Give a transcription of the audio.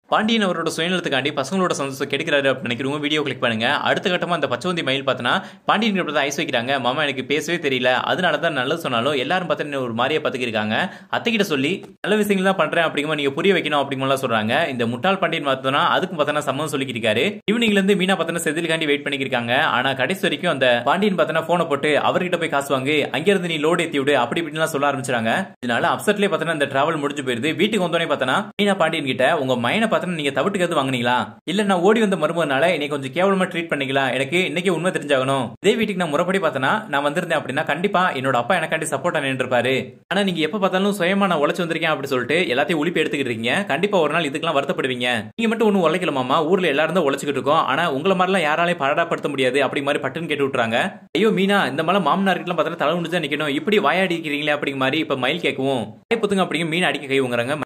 பாண்டியன் அவரோட சுயநலத்துக்காண்டி பசங்களோட சந்தோஷம் கெடுக்கிறாரு அப்படின்னு நினைக்கிறவங்க வீடியோ கிளிக் பண்ணுங்க அடுத்த கட்டமா அந்த பச்சவந்தி மயில் பார்த்தனா பாண்டியன் கிட்ட தான் ஐஸ் வைக்கிறாங்க மாமா எனக்கு பேசவே தெரியல அதனால தான் நல்லது சொன்னாலும் எல்லாரும் பார்த்தா ஒரு மாதிரியா பார்த்துக்கிருக்காங்க அத்தை கிட்ட சொல்லி நல்ல விஷயங்கள் தான் பண்றேன் அப்படிங்கிற நீங்க புரிய வைக்கணும் அப்படிங்கலாம் சொல்றாங்க இந்த முட்டாள் பாண்டியன் பார்த்தோம்னா அதுக்கும் பார்த்தனா சம்மந்தம் சொல்லிக்கிட்டு இருக்காரு ஈவினிங்ல இருந்து மீனா பார்த்தனா செதிலுக்காண்டி வெயிட் பண்ணிக்கிருக்காங்க ஆனா கடைசி வரைக்கும் அந்த பாண்டியன் பார்த்தனா போனை போட்டு அவர்கிட்ட போய் காசு வாங்கு அங்க இருந்து நீ லோடு ஏத்தி விடு அப்படி இப்படிலாம் சொல்ல ஆரம்பிச்சாங்க இதனால அப்செட்லயே பார்த்தனா இந்த டிராவல் முடிஞ்சு போயிருது வீட்டுக்கு வந்தோடனே பார்த்தனா மீனா பாண்டியன் கிட்ட உங்க மைனை பார்த்தனா நீங்க தவிட்டுக்கிறது வாங்குனீங்களா இல்ல நான் ஓடி வந்த மருமகனால என்னை கொஞ்சம் கேவலமா ட்ரீட் பண்ணீங்களா எனக்கு இன்னைக்கு உண்மை தெரிஞ்சாகணும் இதே வீட்டுக்கு நான் முறைப்படி பார்த்தனா நான் வந்திருந்தேன் அப்படின்னா கண்டிப்பா என்னோட அப்பா எனக்காண்டி சப்போர்ட்டா நின்றுப்பாரு ஆனா நீங்க எப்ப பார்த்தாலும் சுயமா நான் உழைச்சு வந்திருக்கேன் அப்படி சொல்லிட்டு எல்லாத்தையும் உளிப்பு எடுத்துக்கிட்டு இருக்கீங்க கண்டிப்பா ஒரு நாள் இதுக்கெல்லாம் வருத்தப்படுவீங்க நீங்க மட்டும் ஒன்னும் உழைக்கலாமா ஊர்ல எல்லாரும் தான் உழைச்சிக்கிட்டு இருக்கோம் ஆனா உங்களை மாதிரிலாம் யாராலையும் பாடாப்படுத்த முடியாது அப்படி மாதிரி பட்டுன்னு கேட்டு விட்டுறாங்க ஐயோ மீனா இந்த மாதிரி மாமனார்கிட்டலாம் பார்த்தா தலை முடிஞ்சா நிக்கணும் இப்படி வாயாடி இருக்கிறீங்களே அப்படிங்க மாதிரி இப்ப மயில் கேட்கவும் புத்துங்க அப்படிங்க மீன் அடிக்க கை உங்குறாங்க